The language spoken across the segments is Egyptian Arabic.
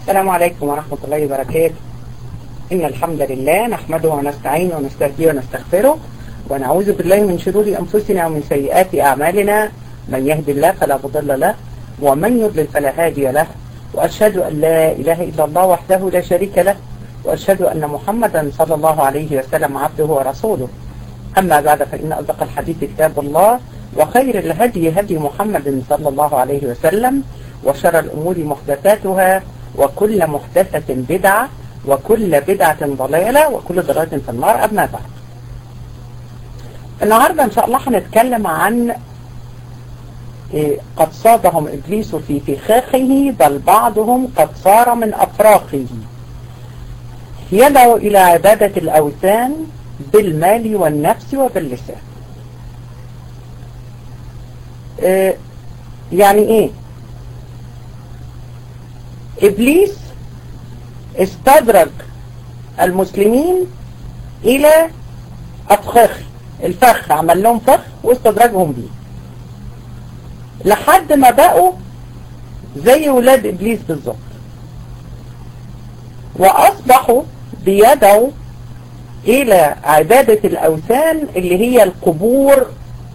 السلام عليكم ورحمة الله وبركاته إن الحمد لله نحمده ونستعينه ونستهديه ونستغفره ونعوذ بالله من شرور أنفسنا ومن سيئات أعمالنا من يهد الله فلا مضل له ومن يضلل فلا هادي له وأشهد أن لا إله إلا الله وحده لا شريك له وأشهد أن محمدا صلى الله عليه وسلم عبده ورسوله أما بعد فإن أصدق الحديث كتاب الله وخير الهدي هدي محمد صلى الله عليه وسلم وشر الأمور محدثاتها وكل محدثة بدعة وكل بدعة ضلالة وكل ضلالة في النار أما بعد النهاردة إن شاء الله هنتكلم عن إيه قد صادهم إبليس في فخاخه بل بعضهم قد صار من أفراخه يدعو إلى عبادة الأوثان بالمال والنفس وباللسان إيه يعني إيه إبليس استدرج المسلمين إلى أفخاخ الفخ عمل لهم فخ واستدرجهم بيه لحد ما بقوا زي ولاد إبليس بالظبط وأصبحوا بيدعوا إلى عبادة الأوثان اللي هي القبور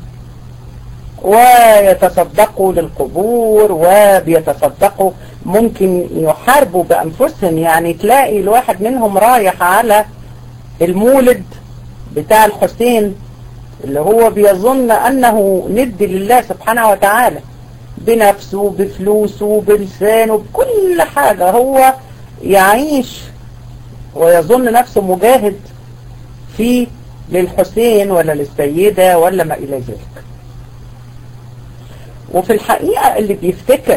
ويتصدقوا للقبور وبيتصدقوا ممكن يحاربوا بأنفسهم يعني تلاقي الواحد منهم رايح على المولد بتاع الحسين اللي هو بيظن أنه ند لله سبحانه وتعالى بنفسه بفلوسه بلسانه بكل حاجة هو يعيش ويظن نفسه مجاهد في للحسين ولا للسيدة ولا ما إلى ذلك وفي الحقيقة اللي بيفتكر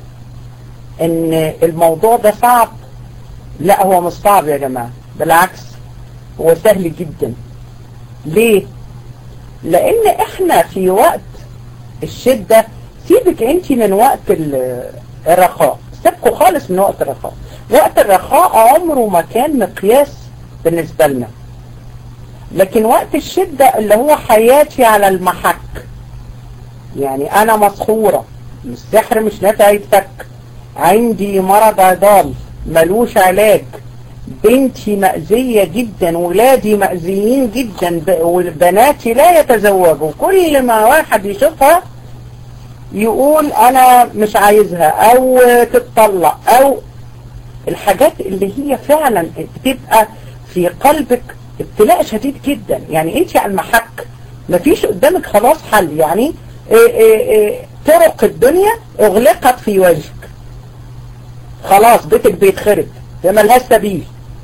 ان الموضوع ده صعب لا هو مش صعب يا جماعة بالعكس هو سهل جدا ليه لان احنا في وقت الشدة سيبك انت من وقت الرخاء سيبكوا خالص من وقت الرخاء وقت الرخاء عمره ما كان مقياس بالنسبة لنا لكن وقت الشدة اللي هو حياتي على المحك يعني انا مسحورة السحر مش نافع يتفك عندي مرض عضال ملوش علاج بنتي مأذية جدا ولادي مأذيين جدا وبناتي لا يتزوجوا كل ما واحد يشوفها يقول انا مش عايزها او تتطلق او الحاجات اللي هي فعلا بتبقى في قلبك ابتلاء شديد جدا يعني انت على المحك مفيش قدامك خلاص حل يعني إيه إيه إيه طرق الدنيا اغلقت في وجهك خلاص بيتك بيتخرب ده ملهاش سبيل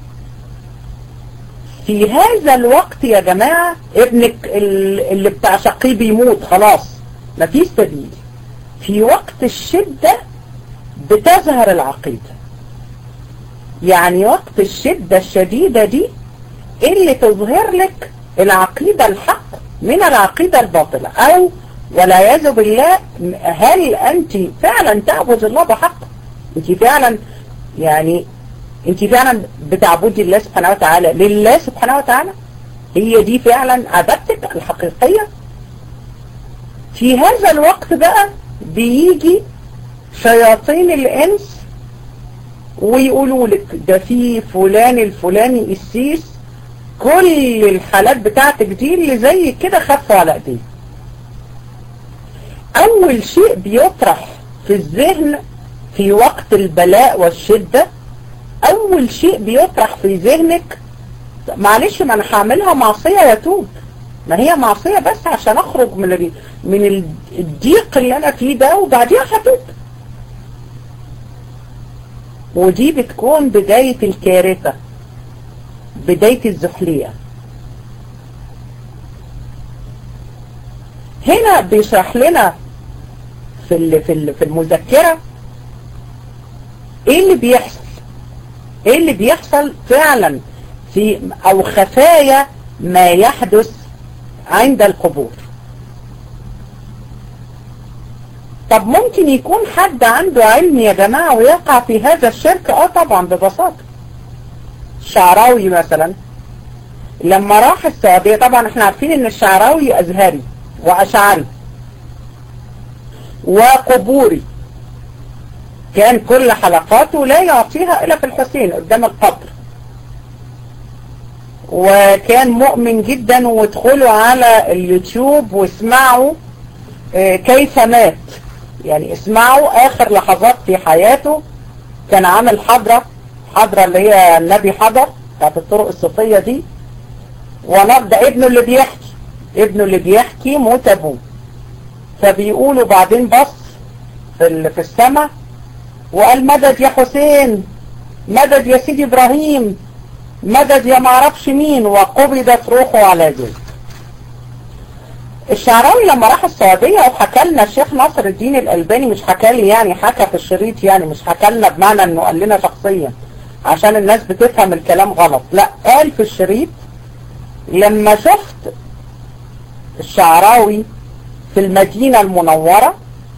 في هذا الوقت يا جماعة ابنك اللي بتعشقيه بيموت خلاص مفيش سبيل في وقت الشدة بتظهر العقيدة يعني وقت الشدة الشديدة دي اللي تظهر لك العقيدة الحق من العقيدة الباطلة او والعياذ بالله هل انت فعلا تعبد الله بحق انت فعلا يعني انت فعلا بتعبدي الله سبحانه وتعالى لله سبحانه وتعالى هي دي فعلا عبادتك الحقيقية في هذا الوقت بقى بيجي شياطين الانس ويقولوا لك ده في فلان الفلاني السيس كل الحالات بتاعتك دي اللي زي كده خفوا على ايديه اول شيء بيطرح في الذهن في وقت البلاء والشدة اول شيء بيطرح في ذهنك معلش ما انا هعملها معصية واتوب ما هي معصية بس عشان اخرج من من الضيق اللي انا فيه ده وبعديها هتوب ودي بتكون بداية الكارثة بداية الزحلية هنا بيشرح لنا في في في المذكرة ايه اللي بيحصل ايه اللي بيحصل فعلا في او خفايا ما يحدث عند القبور طب ممكن يكون حد عنده علم يا جماعة ويقع في هذا الشرك اه طبعا ببساطة الشعراوي مثلا لما راح السعودية طبعا احنا عارفين ان الشعراوي ازهري واشعري وقبوري كان كل حلقاته لا يعطيها إلا في الحسين قدام القبر وكان مؤمن جدا وادخلوا على اليوتيوب واسمعوا كيف مات يعني اسمعوا آخر لحظات في حياته كان عامل حضرة حضرة اللي هي النبي حضر بتاعت الطرق الصوفية دي ونبدأ ابنه اللي بيحكي ابنه اللي بيحكي موت ابوه فبيقولوا بعدين بص في, في السماء وقال مدد يا حسين مدد يا سيدي ابراهيم مدد يا معرفش مين وقبضت روحه على ذلك الشعراوي لما راح السعودية وحكى لنا الشيخ ناصر الدين الألباني مش حكى لي يعني حكى في الشريط يعني مش حكى لنا بمعنى انه قال لنا شخصيا عشان الناس بتفهم الكلام غلط لا قال في الشريط لما شفت الشعراوي في المدينة المنورة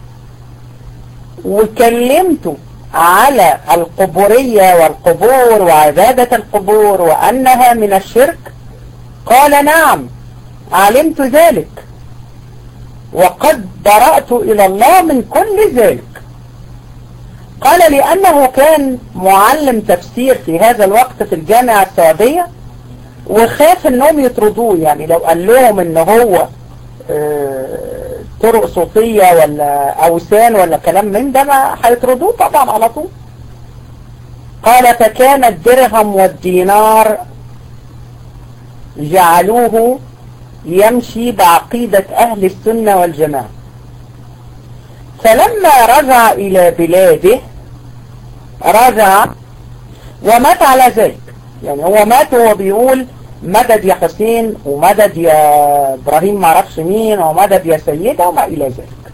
وكلمته على القبورية والقبور وعبادة القبور وأنها من الشرك قال نعم علمت ذلك وقد برأت إلى الله من كل ذلك قال لأنه كان معلم تفسير في هذا الوقت في الجامعة السعودية وخاف انهم يطردوه يعني لو قال لهم ان هو طرق صوفية ولا اوثان ولا كلام من ده ما هيطردوه طبعا على طول قال فكان الدرهم والدينار جعلوه يمشي بعقيدة أهل السنة والجماعة فلما رجع إلى بلاده رجع ومات على ذلك يعني هو مات وهو بيقول مدد يا حسين ومدد يا إبراهيم معرفش مين ومدد يا سيدة وما إلى ذلك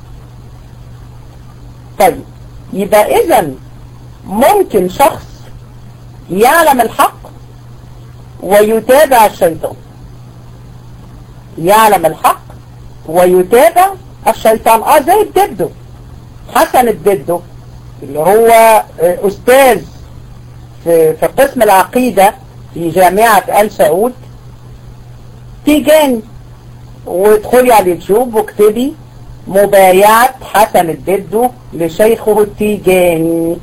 طيب يبقى إذا ممكن شخص يعلم الحق ويتابع الشيطان يعلم الحق ويتابع الشيطان اه زي الددو حسن الددو اللي هو استاذ في, في قسم العقيدة في جامعة آل سعود تيجاني وادخلي على اليوتيوب واكتبي مبايعة حسن الددو لشيخه التيجاني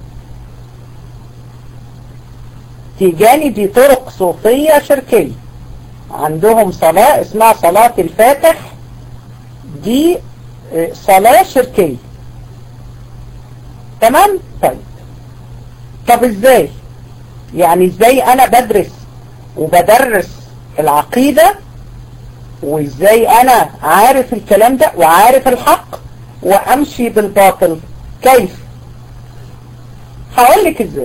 تيجاني دي طرق صوفية شركية عندهم صلاة اسمها صلاة الفاتح دي صلاة شركية تمام طيب طب ازاي يعني ازاي انا بدرس وبدرس العقيدة وازاي انا عارف الكلام ده وعارف الحق وامشي بالباطل كيف هقولك ازاي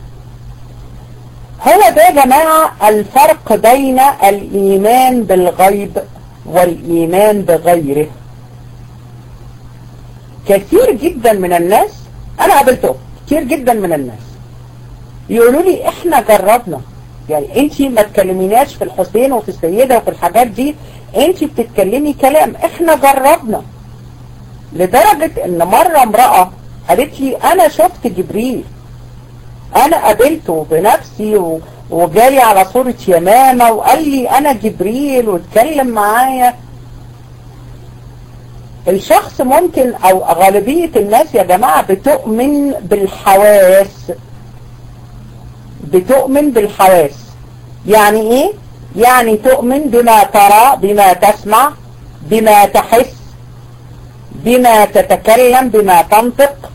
هو ده يا جماعة الفرق بين الإيمان بالغيب والإيمان بغيره كثير جدا من الناس أنا قابلته كثير جدا من الناس يقولوا لي إحنا جربنا يعني أنت ما تكلميناش في الحسين وفي السيدة وفي الحاجات دي أنت بتتكلمي كلام إحنا جربنا لدرجة إن مرة امرأة قالت لي أنا شفت جبريل انا قابلته بنفسي وجالي على صورة يمامة وقال لي انا جبريل واتكلم معايا الشخص ممكن او غالبية الناس يا جماعة بتؤمن بالحواس بتؤمن بالحواس يعني ايه يعني تؤمن بما ترى بما تسمع بما تحس بما تتكلم بما تنطق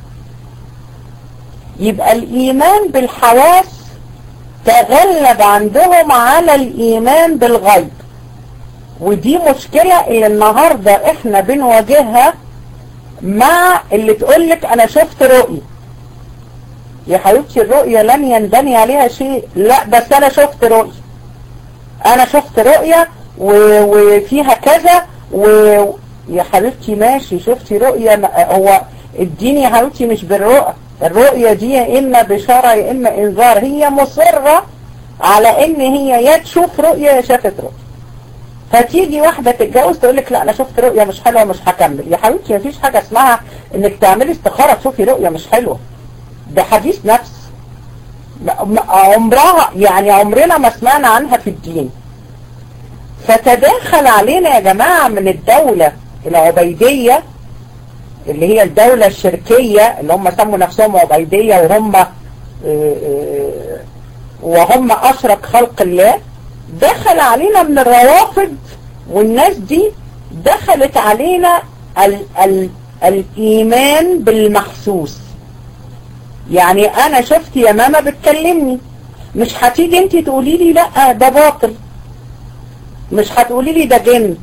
يبقى الإيمان بالحواس تغلب عندهم على الإيمان بالغيب ودي مشكلة اللي النهاردة احنا بنواجهها مع اللي تقولك انا شفت رؤية يا حبيبتي الرؤية لن ينبني عليها شيء لا بس انا شفت رؤية انا شفت رؤية وفيها كذا و يا حبيبتي ماشي شفتي رؤية هو الدين يا حبيبتي مش بالرؤى الرؤية دي يا إما بشارة يا إما إنذار هي مصرة على إن هي يا تشوف رؤية يا شافت رؤية فتيجي واحدة تتجوز تقول لك لا أنا شفت رؤية مش حلوة مش هكمل يا حبيبتي مفيش حاجة اسمها إنك تعملي استخارة تشوفي رؤية مش حلوة ده حديث نفس عمرها يعني عمرنا ما سمعنا عنها في الدين فتداخل علينا يا جماعة من الدولة العبيدية اللي هي الدولة الشركية اللي هم سموا نفسهم عبيدية وهم وهم أشرك خلق الله دخل علينا من الروافض والناس دي دخلت علينا ال ال الإيمان بالمحسوس يعني أنا شفت يا ماما بتكلمني مش هتيجي انت تقولي لي لا ده باطل مش هتقولي لي ده جن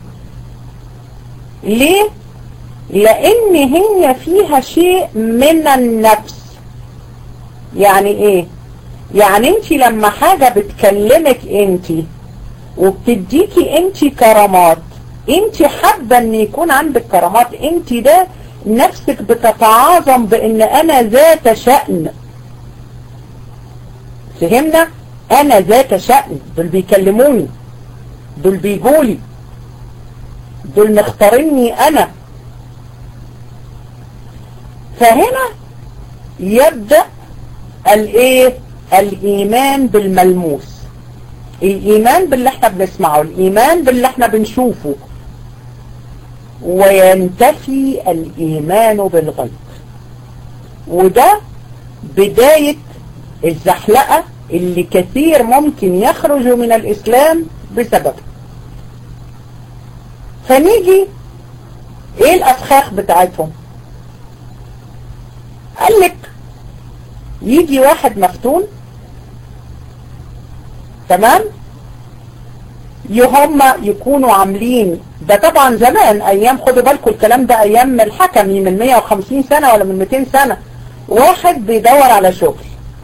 ليه لان هي فيها شيء من النفس يعني ايه يعني انت لما حاجة بتكلمك انت وبتديكي انت كرامات انت حابة ان يكون عندك كرامات انت ده نفسك بتتعاظم بان انا ذات شأن فهمنا انا ذات شأن دول بيكلموني دول بيقولي دول مختاريني انا فهنا يبدأ الايه الايمان بالملموس الايمان باللي احنا بنسمعه الايمان باللي احنا بنشوفه وينتفي الايمان بالغيب وده بداية الزحلقة اللي كثير ممكن يخرجوا من الاسلام بسببه فنيجي ايه الافخاخ بتاعتهم قال لك يجي واحد مفتون تمام هم يكونوا عاملين ده طبعا زمان ايام خدوا بالكم الكلام ده ايام الحكمي من 150 سنة ولا من 200 سنة واحد بيدور على شغل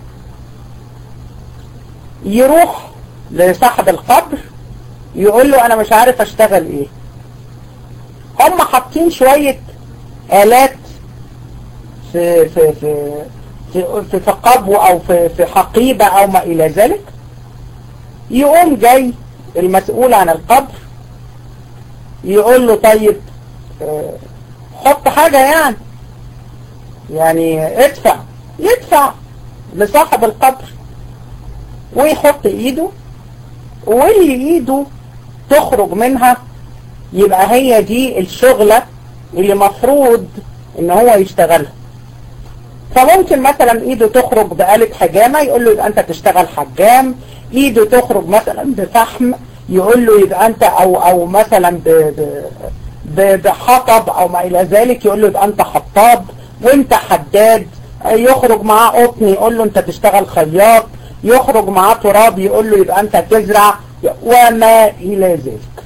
يروح لصاحب القبر يقول له انا مش عارف اشتغل ايه هم حاطين شوية آلات في في في في, في, في قبو او في, في حقيبة او ما الى ذلك يقوم جاي المسؤول عن القبر يقول له طيب اه حط حاجة يعني يعني ادفع يدفع لصاحب القبر ويحط ايده واللي ايده تخرج منها يبقى هي دي الشغلة اللي مفروض ان هو يشتغلها فممكن مثلا ايده تخرج بآلة حجامة يقول له يبقى انت تشتغل حجام ايده تخرج مثلا بفحم يقول له يبقى انت او او مثلا ب ب بحطب او ما الى ذلك يقول له يبقى انت حطاب وانت حداد يخرج معاه قطن يقول له انت تشتغل خياط يخرج معاه تراب يقول له يبقى انت تزرع وما الى ذلك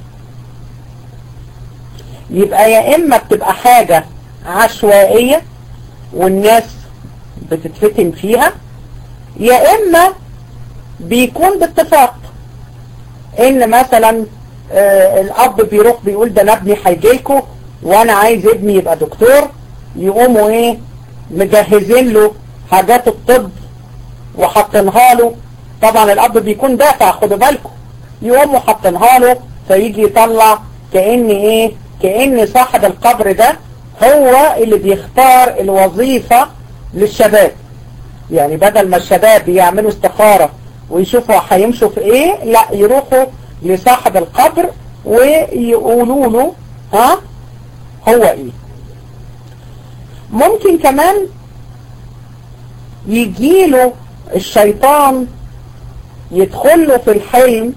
يبقى يا اما بتبقى حاجة عشوائية والناس بتتفتن فيها يا اما بيكون باتفاق ان مثلا آه الاب بيروح بيقول ده انا ابني هيجيلكوا وانا عايز ابني يبقى دكتور يقوموا ايه مجهزين له حاجات الطب وحاطينها له طبعا الاب بيكون دافع خدوا بالكم يقوموا حاطينها له فيجي يطلع كأن ايه كأن صاحب القبر ده هو اللي بيختار الوظيفة للشباب يعني بدل ما الشباب يعملوا استخارة ويشوفوا هيمشوا في ايه لا يروحوا لصاحب القبر ويقولوا له ها هو ايه ممكن كمان يجيله الشيطان يدخل له في الحلم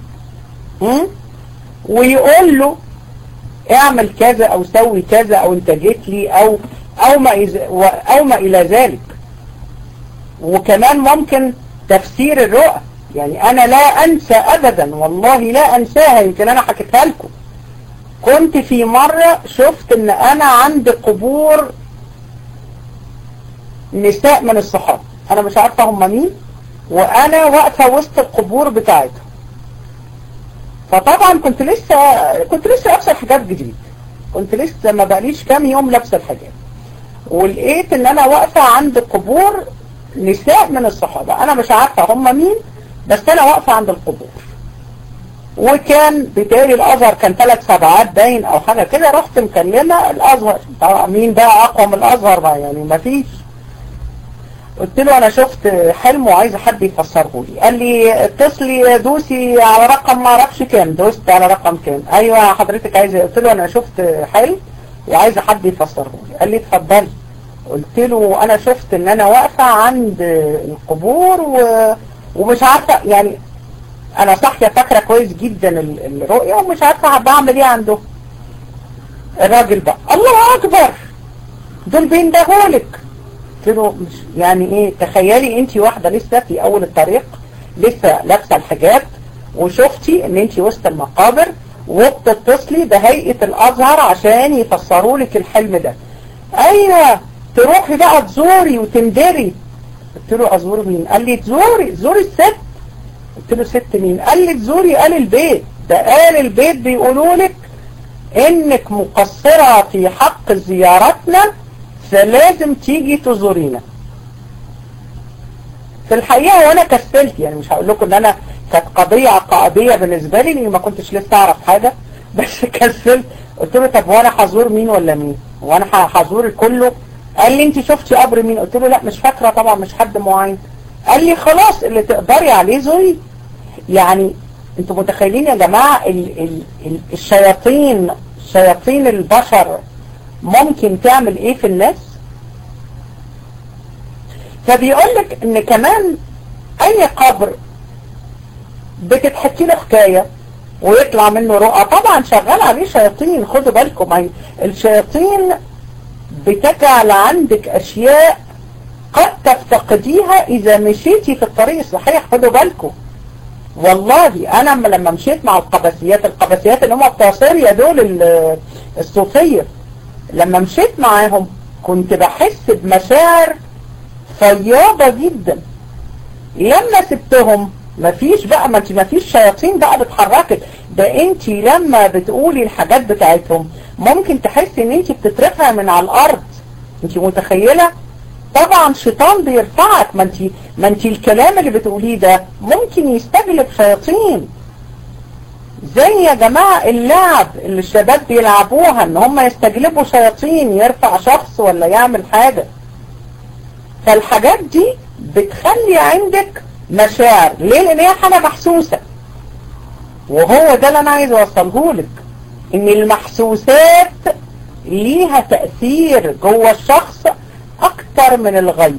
ويقول له اعمل كذا او سوي كذا او انت جيت لي او او ما, إز... أو ما الى ذلك وكمان ممكن تفسير الرؤى يعني انا لا انسى ابدا والله لا انساها يمكن انا حكيتها لكم كنت في مرة شفت ان انا عند قبور نساء من الصحابة انا مش عارفة هم مين وانا واقفة وسط القبور بتاعتهم فطبعا كنت لسه كنت لسه لابسه الحجاب جديد كنت لسه ما بقاليش كام يوم لابسه الحجاب ولقيت ان انا واقفه عند قبور نساء من الصحابه انا مش عارفه هم مين بس انا واقفه عند القبور وكان بتاري الازهر كان ثلاث سبعات باين او حاجه كده رحت مكلمه الازهر طبعا مين بقى اقوى من الازهر بقى يعني ما فيش قلت له انا شفت حلم وعايز حد يفسره لي قال لي اتصلي دوسي على رقم ما اعرفش كام دوست على رقم كام ايوه حضرتك عايز قلت له انا شفت حلم وعايزه حد يفسره لي قال لي اتفضلي قلت له انا شفت ان انا واقفه عند القبور و... ومش عارفه يعني انا صاحيه فاكره كويس جدا ال- الرؤيه ومش عارفه بعمل ايه عنده الراجل بقى الله اكبر دول بيندهولك قلت له مش يعني ايه تخيلي انت واحده لسه في اول الطريق لسه لابسه الحجاب وشفتي ان انت وسط المقابر وبتتصلي بهيئه الازهر عشان يفسروا لك الحلم ده ايوه تروحي بقى تزوري وتندري قلت له ازور مين قال لي تزوري تزوري الست قلت له ست مين قال لي تزوري آل البيت ده آل البيت بيقولوا لك انك مقصرة في حق زيارتنا فلازم تيجي تزورينا في الحقيقة وانا كسلت يعني مش هقول لكم ان انا كانت قضية عقائدية بالنسبة لي لاني ما كنتش لسه اعرف حاجة بس كسلت قلت له طب وانا هزور مين ولا مين وانا هزور كله قال لي انت شفتي قبر مين قلت له لا مش فاكرة طبعا مش حد معين قال لي خلاص اللي تقدري عليه زوري يعني انتوا متخيلين يا جماعة ال ال ال الشياطين شياطين البشر ممكن تعمل ايه في الناس فبيقول لك ان كمان اي قبر بتتحكي له حكاية ويطلع منه رؤى طبعا شغال عليه شياطين خدوا بالكم هي الشياطين بتجعل عندك اشياء قد تفتقديها اذا مشيتي في الطريق الصحيح خدوا بالكم والله انا لما مشيت مع القبسيات القبسيات اللي هم بتوع سوريا دول الصوفية لما مشيت معاهم كنت بحس بمشاعر فياضة جدا لما سبتهم مفيش بقى ما انت مفيش شياطين بقى بتحركك ده انت لما بتقولي الحاجات بتاعتهم ممكن تحسي ان انت بتترفع من على الارض انت متخيلة طبعا شيطان بيرفعك ما انت ما انت الكلام اللي بتقوليه ده ممكن يستجلب شياطين زي يا جماعة اللعب اللي الشباب بيلعبوها ان هم يستجلبوا شياطين يرفع شخص ولا يعمل حاجة فالحاجات دي بتخلي عندك مشاعر ليه لان هي حاجة محسوسة وهو ده اللي انا عايز اوصله لك ان المحسوسات ليها تأثير جوه الشخص اكتر من الغيب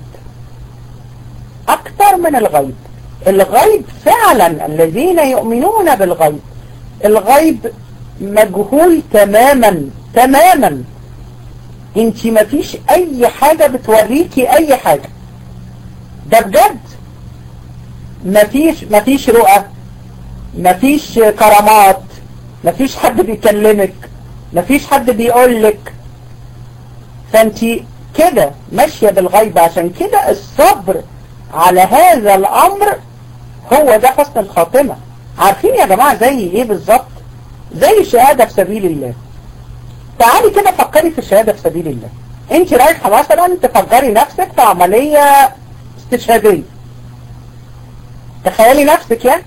اكتر من الغيب الغيب فعلا الذين يؤمنون بالغيب الغيب مجهول تماما تماما انت مفيش اي حاجة بتوريكي اي حاجة ده بجد مفيش مفيش رؤى مفيش كرامات مفيش حد بيكلمك مفيش حد بيقولك فانت كده ماشية بالغيب عشان كده الصبر على هذا الامر هو ده حسن الخاتمة عارفين يا جماعة زي ايه بالظبط زي الشهادة في سبيل الله تعالي كده فكري في الشهادة في سبيل الله انت رايحة مثلا تفكري نفسك في عملية استشهادية تخيلي نفسك يعني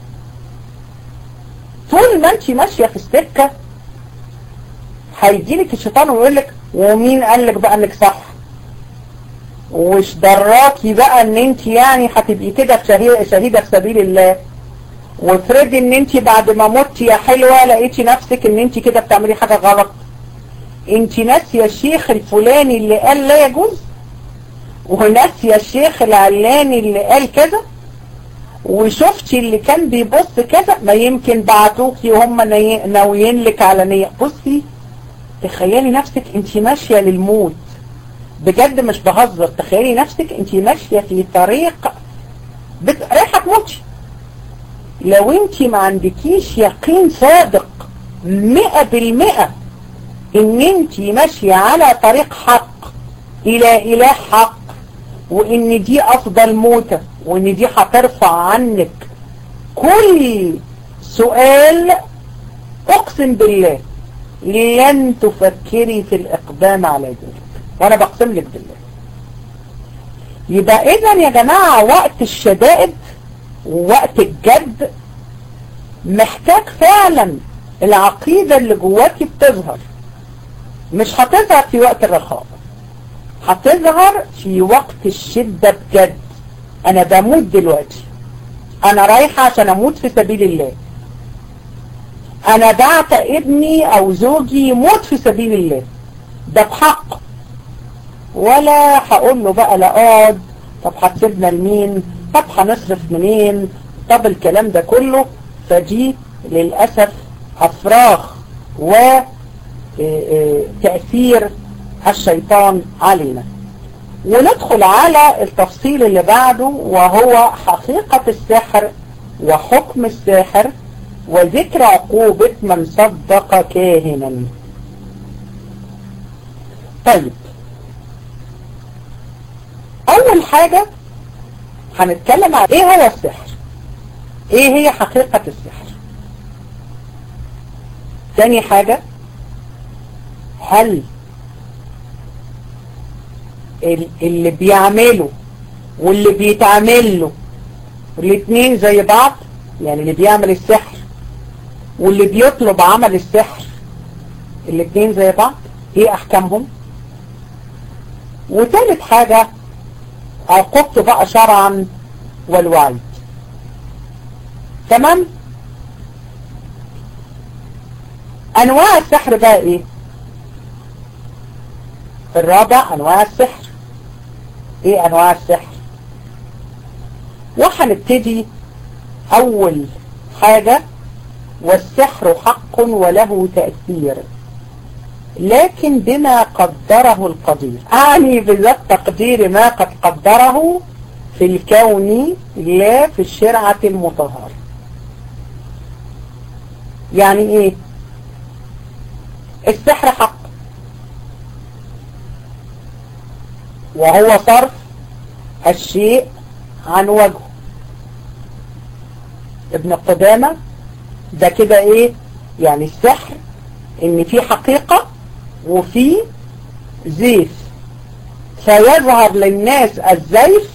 طول ما انت ماشية في السكة هيجيلك الشيطان ويقول لك ومين قال لك بقى انك صح وش دراكي بقى ان انت يعني هتبقي كده في شهيدة في سبيل الله وافرضي ان انت بعد ما متي يا حلوة لقيتي نفسك ان انت كده بتعملي حاجة غلط انت ناسية الشيخ الفلاني اللي قال لا يجوز وناسية الشيخ العلاني اللي قال كذا وشفتي اللي كان بيبص كذا ما يمكن بعتوكي وهم ناويين لك على نية بصي تخيلي نفسك انت ماشية للموت بجد مش بهزر تخيلي نفسك انت ماشية في طريق بت... رايحة تموتي لو انت ما عندكيش يقين صادق مئة بالمئة ان انت ماشية على طريق حق الى اله حق وان دي افضل موتة وان دي هترفع عنك كل سؤال اقسم بالله لن تفكري في الاقدام على ذلك وانا بقسم لك بالله يبقى اذا يا جماعة وقت الشدائد ووقت الجد محتاج فعلا العقيدة اللي جواكي بتظهر مش هتظهر في وقت الرخاء هتظهر في وقت الشدة بجد انا بموت دلوقتي انا رايحة عشان اموت في سبيل الله انا بعت ابني او زوجي يموت في سبيل الله ده بحق ولا هقول له بقى لا اقعد طب هتسيبنا لمين طب هنصرف منين طب الكلام ده كله فدي للأسف أفراغ وتأثير الشيطان علينا وندخل على التفصيل اللي بعده وهو حقيقة السحر وحكم الساحر وذكر عقوبة من صدق كاهنا طيب أول حاجة هنتكلم عن إيه هو السحر إيه هي حقيقة السحر تاني حاجة هل اللي بيعمله واللي بيتعمل له الاثنين زي بعض يعني اللي بيعمل السحر واللي بيطلب عمل السحر الاثنين زي بعض ايه احكامهم وثالث حاجة عقوبته بقى شرعا والوعيد تمام انواع السحر بقى ايه الرابع انواع السحر ايه انواع السحر وهنبتدي اول حاجة والسحر حق وله تأثير لكن بما قدره القدير أعني بذات تقدير ما قد قدره في الكون لا في الشرعة المطهرة يعني ايه السحر حق وهو صرف الشيء عن وجهه ابن قدامة ده كده ايه يعني السحر ان في حقيقة وفي زيف فيظهر للناس الزيف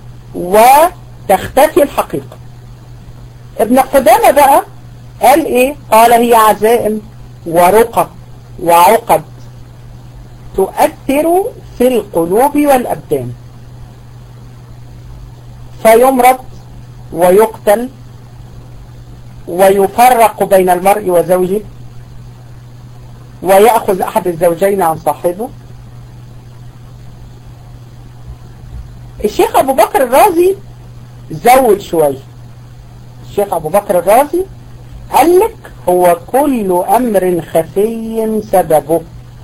وتختفي الحقيقة ابن قدامة بقى قال ايه قال هي عزائم ورقى وعقد تؤثر في القلوب والأبدان فيمرض ويقتل ويفرق بين المرء وزوجه ويأخذ أحد الزوجين عن صاحبه الشيخ أبو بكر الرازي زود شوية الشيخ أبو بكر الرازي قال لك هو كل أمر خفي سببه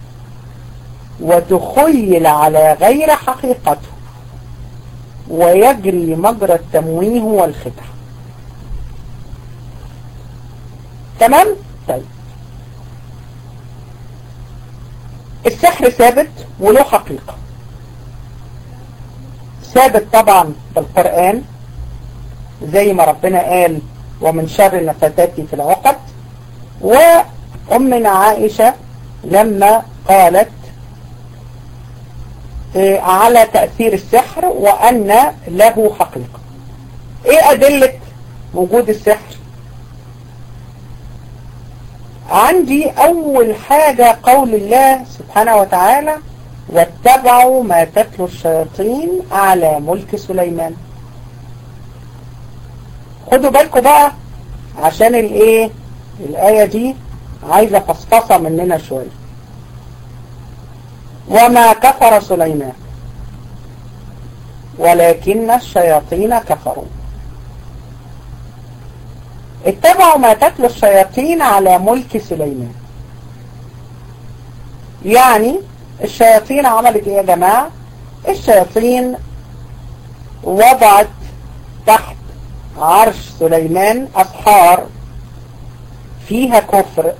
وتخيل على غير حقيقته ويجري مجرى التمويه والخدع تمام؟ طيب السحر ثابت وله حقيقة ثابت طبعا بالقرآن زي ما ربنا قال ومن شر النفاثات في العقد وأمنا عائشة لما قالت على تأثير السحر وأن له حقيقة ايه أدلة وجود السحر عندي أول حاجة قول الله سبحانه وتعالى واتبعوا ما تتلو الشياطين على ملك سليمان خدوا بالكم بقى عشان الايه الآية دي عايزة فصفصة مننا شوية وما كفر سليمان ولكن الشياطين كفروا اتبعوا ما تتلو الشياطين على ملك سليمان يعني الشياطين عملت ايه يا جماعة الشياطين وضعت تحت عرش سليمان أسحار فيها كفر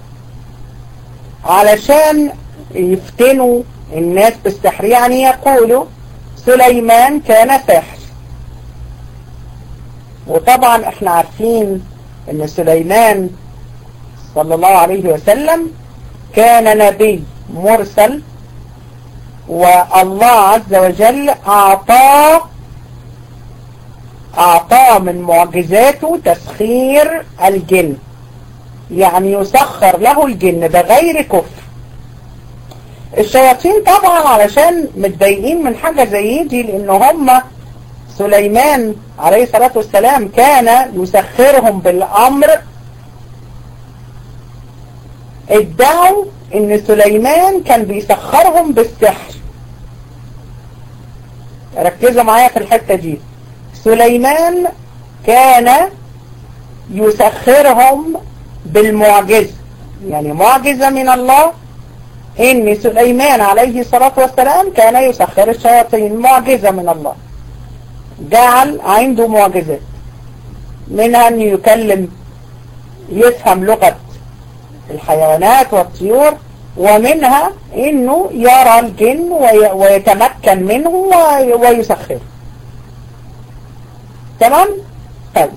علشان يفتنوا الناس بالسحر يعني يقولوا سليمان كان ساحر وطبعا احنا عارفين ان سليمان صلى الله عليه وسلم كان نبي مرسل والله عز وجل اعطاه اعطاه من معجزاته تسخير الجن يعني يسخر له الجن بغير كفر الشياطين طبعا علشان متضايقين من حاجة زي دي لان هم سليمان عليه الصلاة والسلام كان يسخرهم بالامر ادعوا ان سليمان كان بيسخرهم بالسحر ركزوا معايا في الحتة دي سليمان كان يسخرهم بالمعجزة يعني معجزة من الله ان سليمان عليه الصلاة والسلام كان يسخر الشياطين معجزة من الله جعل عنده معجزات منها ان يكلم يفهم لغة الحيوانات والطيور ومنها انه يرى الجن ويتمكن منه ويسخره تمام طيب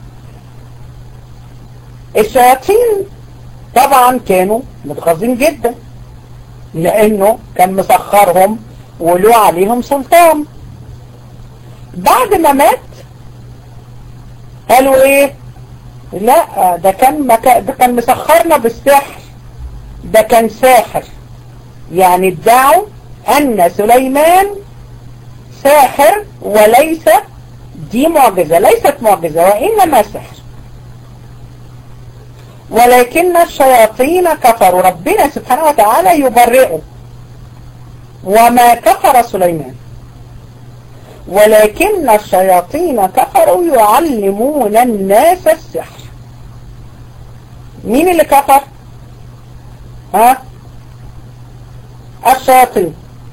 الشياطين طبعا كانوا متغاظين جدا لانه كان مسخرهم وله عليهم سلطان بعد ما مات قالوا ايه لا ده كان مكا... ده كان مسخرنا بالسحر ده كان ساحر يعني ادعوا ان سليمان ساحر وليس دي معجزة ليست معجزة وإنما سحر ولكن الشياطين كفروا ربنا سبحانه وتعالى يبرئه وما كفر سليمان ولكن الشياطين كفروا يعلمون الناس السحر مين اللي كفر ها الشياطين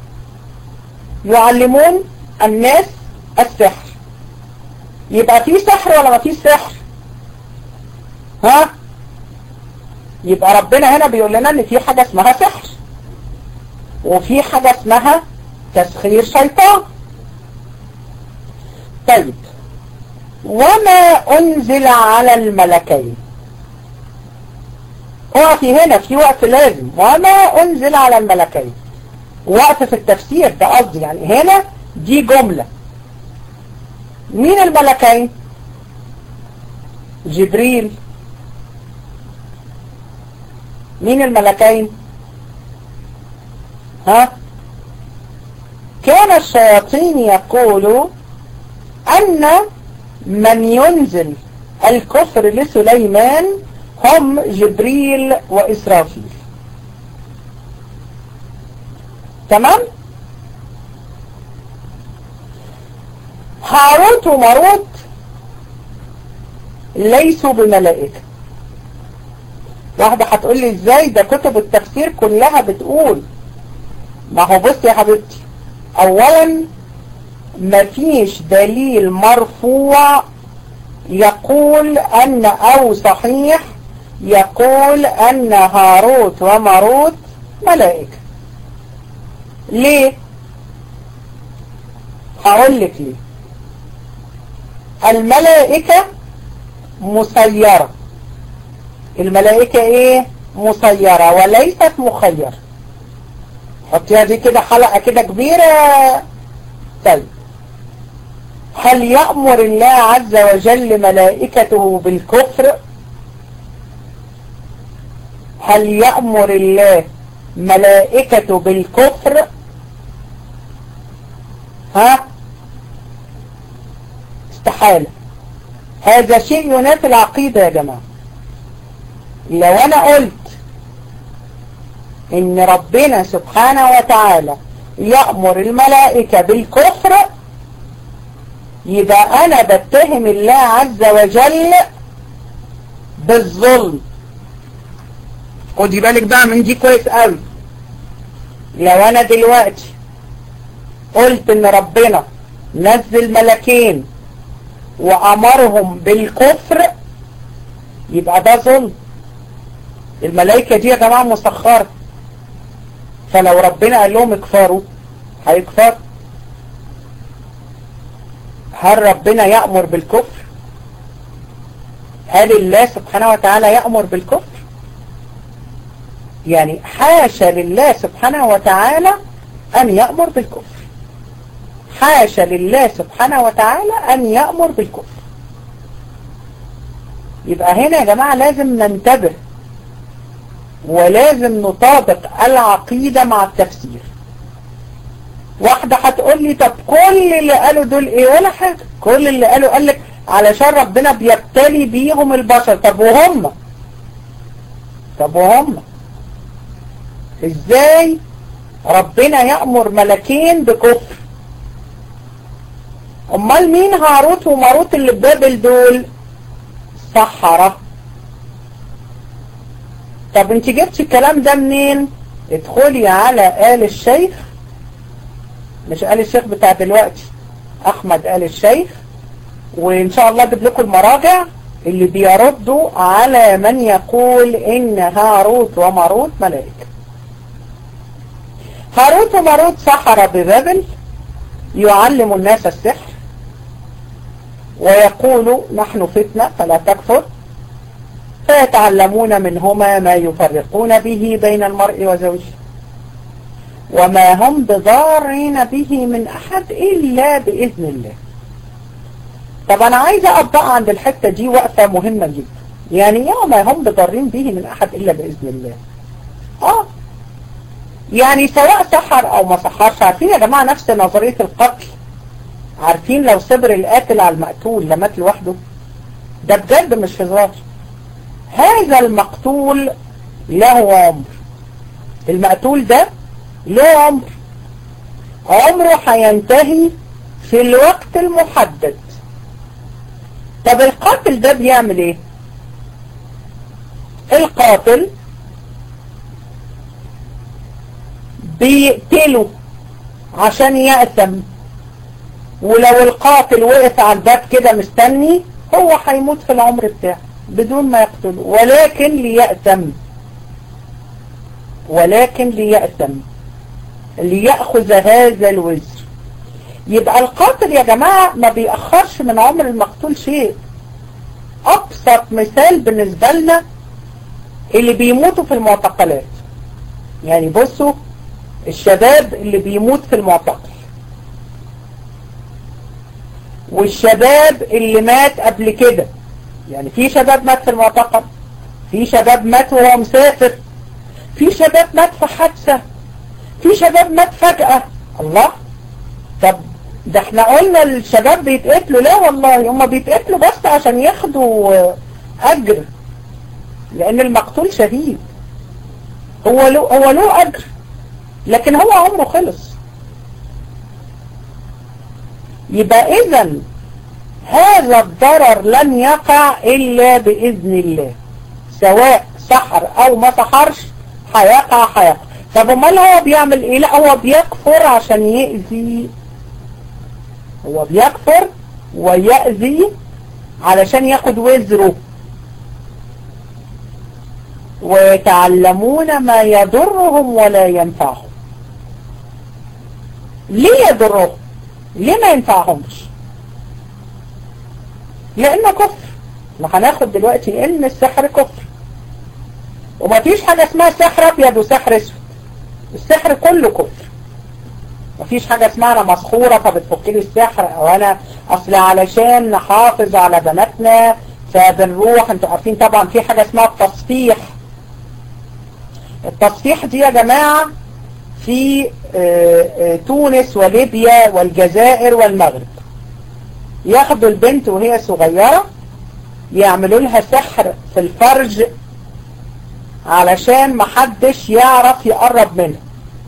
يعلمون الناس السحر يبقى في سحر ولا ما في سحر ها يبقى ربنا هنا بيقول لنا ان في حاجة اسمها سحر وفي حاجة اسمها تسخير شيطان طيب وما انزل على الملكين اقفي هنا في وقت لازم وما انزل على الملكين وقت في التفسير ده قصدي يعني هنا دي جملة مين الملكين جبريل مين الملكين ها كان الشياطين يقولوا أن من ينزل الكفر لسليمان هم جبريل وإسرافيل تمام هاروت وماروت ليسوا بملائكة واحدة هتقول لي ازاي ده كتب التفسير كلها بتقول ما هو بص يا حبيبتي اولا مفيش دليل مرفوع يقول ان او صحيح يقول ان هاروت وماروت ملائكة ليه هقول لك ليه الملائكة مسيرة الملائكة ايه مسيرة وليست مخيرة حطيها دي كده حلقة كده كبيرة طيب هل يأمر الله عز وجل ملائكته بالكفر هل يأمر الله ملائكته بالكفر ها استحالة هذا شيء ينافي العقيدة يا جماعة لو انا قلت ان ربنا سبحانه وتعالى يأمر الملائكة بالكفر يبقى انا بتهم الله عز وجل بالظلم خدي بالك بقى من دي كويس قوي لو انا دلوقتي قلت ان ربنا نزل ملكين وامرهم بالكفر يبقى ده ظلم الملائكة دي يا جماعة مسخرة فلو ربنا قال لهم اكفروا هيكفروا هل ربنا يأمر بالكفر هل الله سبحانه وتعالى يأمر بالكفر يعني حاشا لله سبحانه وتعالى أن يأمر بالكفر حاشا لله سبحانه وتعالى أن يأمر بالكفر يبقى هنا يا جماعة لازم ننتبه ولازم نطابق العقيدة مع التفسير واحدة هتقول لي طب كل اللي قالوا دول ايه ولا حاجة كل اللي قالوا قال لك علشان ربنا بيبتلي بيهم البشر طب وهم طب وهم ازاي ربنا يأمر ملكين بكفر امال مين هاروت وماروت اللي ببابل دول سحرة طب انت جبتي الكلام ده منين ادخلي على آل الشيخ مش آل الشيخ بتاع دلوقتي احمد آل الشيخ وان شاء الله اجيب لكم المراجع اللي بيردوا على من يقول ان هاروت وماروت ملائكة هاروت وماروت سحر ببابل يعلم الناس السحر ويقول نحن فتنة فلا تكفر فيتعلمون منهما ما يفرقون به بين المرء وزوجه وما هم بضارين به من أحد إلا بإذن الله طب أنا عايزة أبقى عند الحتة دي وقفة مهمة جدا يعني إيه ما هم بضارين به من أحد إلا بإذن الله آه يعني سواء سحر أو ما سحرش عارفين يا جماعة نفس نظرية القتل عارفين لو صبر القاتل على المقتول لمات لوحده ده بجد مش هزار هذا المقتول له عمر المقتول ده له عمر عمره هينتهي في الوقت المحدد طب القاتل ده بيعمل ايه القاتل بيقتله عشان يأثم ولو القاتل وقف على الباب كده مستني هو هيموت في العمر بتاعه بدون ما يقتله ولكن ليأثم ولكن ليأثم ليأخذ هذا الوزر يبقى القاتل يا جماعة ما بيأخرش من عمر المقتول شيء أبسط مثال بالنسبة لنا اللي بيموتوا في المعتقلات يعني بصوا الشباب اللي بيموت في المعتقل والشباب اللي مات قبل كده يعني في شباب مات في المعتقل في شباب مات وهو مسافر في شباب مات في حادثة في شباب مات فجأة الله طب ده احنا قلنا الشباب بيتقتلوا لا والله هم بيتقتلوا بس عشان ياخدوا اجر لان المقتول شهيد هو له هو له اجر لكن هو عمره خلص يبقى اذا هذا الضرر لن يقع الا باذن الله سواء سحر او ما سحرش هيقع هيقع طب امال هو بيعمل ايه لا هو بيكفر عشان يأذي هو بيكفر ويأذي علشان ياخد وزره ويتعلمون ما يضرهم ولا ينفعهم ليه يضرهم ليه ما ينفعهمش لانه كفر ما هناخد دلوقتي ان السحر كفر وما فيش حاجة اسمها سحر ابيض وسحر اسود السحر كله كفر مفيش حاجة اسمها انا مسخورة فبتفك لي السحر او انا اصل علشان نحافظ على بناتنا فبنروح انتوا عارفين طبعا في حاجة اسمها التصفيح التصفيح دي يا جماعة في تونس وليبيا والجزائر والمغرب ياخدوا البنت وهي صغيرة يعملوا لها سحر في الفرج علشان محدش يعرف يقرب منها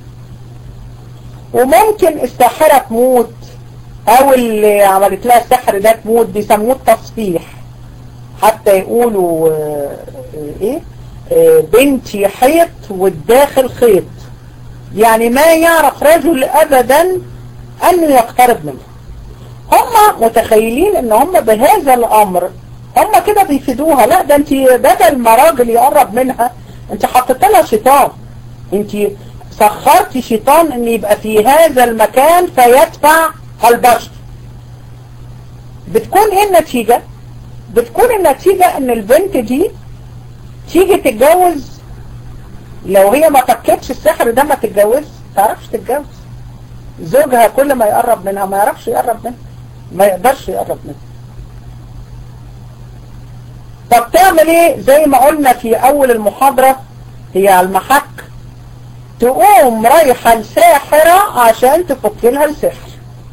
وممكن الساحرة تموت او اللي عملت لها السحر ده تموت بيسموه التصفيح حتى يقولوا ايه بنتي حيط والداخل خيط يعني ما يعرف رجل ابدا انه يقترب منه هم متخيلين ان هم بهذا الامر هم كده بيفيدوها لا ده انت بدل ما راجل يقرب منها انت حطيت لها شيطان انت سخرتي شيطان ان يبقى في هذا المكان فيدفع البشر بتكون ايه النتيجة بتكون النتيجة ان البنت دي تيجي تتجوز لو هي ما فكتش السحر ده ما تتجوز تعرفش تتجوز زوجها كل ما يقرب منها ما يعرفش يقرب منها ما يقدرش يقرب منها طب تعمل ايه زي ما قلنا في اول المحاضرة هي على المحك تقوم رايحة الساحرة عشان تفك لها السحر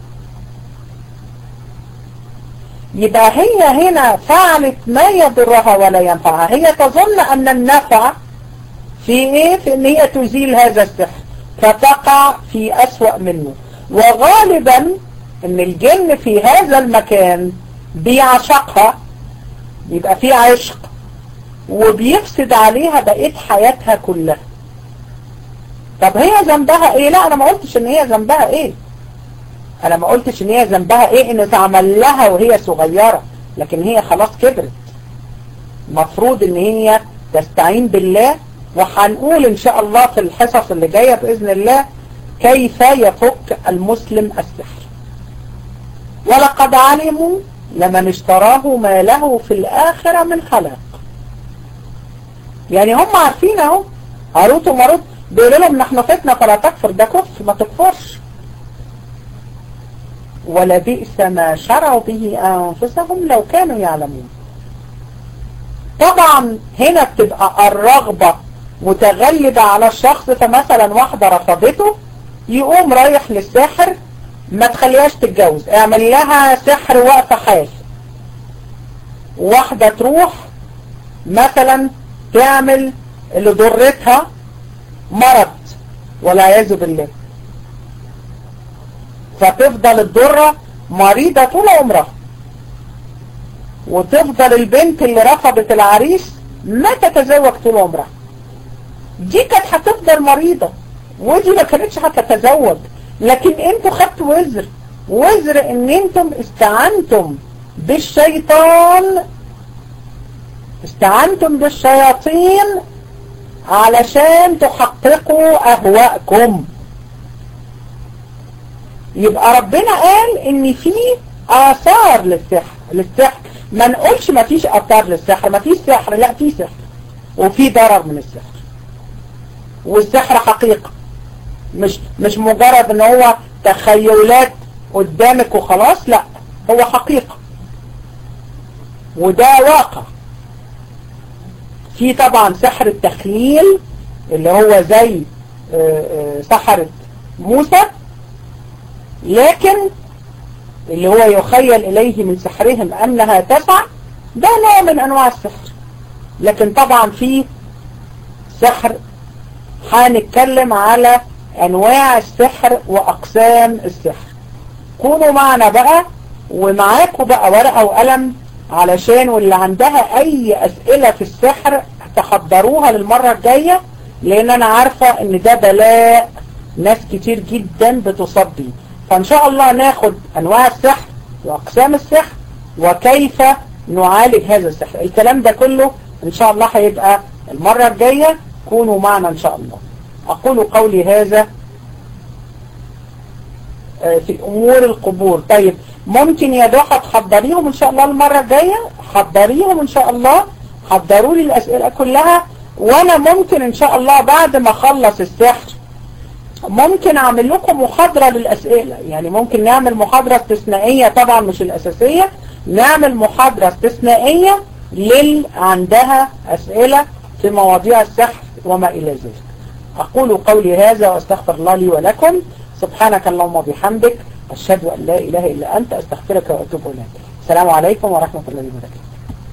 يبقى هي هنا فعلت ما يضرها ولا ينفعها هي تظن ان النفع في ايه في ان هي تزيل هذا السحر فتقع في اسوأ منه وغالبا ان الجن في هذا المكان بيعشقها يبقى في عشق وبيفسد عليها بقية حياتها كلها طب هي ذنبها ايه لا انا ما قلتش ان هي ذنبها ايه انا ما قلتش ان هي ذنبها ايه ان تعمل لها وهي صغيرة لكن هي خلاص كبرت مفروض ان هي تستعين بالله وهنقول ان شاء الله في الحصص اللي جاية باذن الله كيف يفك المسلم السحر ولقد علموا لمن اشتراه ما له في الآخرة من خلاق يعني هم عارفين اهو هاروت وماروت بيقولوا لهم نحن فتنا فلا تكفر ده كفر ما تكفرش ولبئس ما شرعوا به أنفسهم لو كانوا يعلمون طبعا هنا بتبقى الرغبة متغلبة على الشخص فمثلا واحدة رفضته يقوم رايح للساحر ما تخليهاش تتجوز اعمل لها سحر وقف حال واحدة تروح مثلا تعمل اللي ضرتها مرض والعياذ بالله فتفضل الضرة مريضة طول عمرها وتفضل البنت اللي رفضت العريس ما تتزوج طول عمرها دي كانت هتفضل مريضة ودي ما كانتش هتتزوج لكن انتوا خدتوا وزر وزر ان انتم استعنتم بالشيطان استعنتم بالشياطين علشان تحققوا اهواءكم يبقى ربنا قال ان في اثار للسحر للسحر ما نقولش ما فيش اثار للسحر ما فيش سحر لا في سحر وفي ضرر من السحر والسحر حقيقة مش مش مجرد ان هو تخيلات قدامك وخلاص لا هو حقيقة وده واقع في طبعا سحر التخيل اللي هو زي سحرة موسى لكن اللي هو يخيل إليه من سحرهم أنها تسعى ده نوع من أنواع السحر لكن طبعا في سحر هنتكلم على أنواع السحر وأقسام السحر كونوا معنا بقى ومعاكم بقى ورقة وقلم علشان واللي عندها أي أسئلة في السحر تحضروها للمرة الجاية لأن أنا عارفة إن ده بلاء ناس كتير جدا بتصاب بيه فإن شاء الله ناخد أنواع السحر وأقسام السحر وكيف نعالج هذا السحر الكلام ده كله إن شاء الله هيبقى المرة الجاية كونوا معنا إن شاء الله أقول قولي هذا في أمور القبور طيب ممكن يا دوحة تحضريهم إن شاء الله المرة الجاية حضريهم إن شاء الله حضروا لي الأسئلة كلها وأنا ممكن إن شاء الله بعد ما أخلص السحر ممكن أعمل لكم محاضرة للأسئلة يعني ممكن نعمل محاضرة استثنائية طبعا مش الأساسية نعمل محاضرة استثنائية للي عندها أسئلة في مواضيع السحر وما إلى ذلك أقول قولي هذا وأستغفر الله لي ولكم سبحانك اللهم وبحمدك أشهد أن لا إله إلا أنت أستغفرك وأتوب إليك السلام عليكم ورحمة الله وبركاته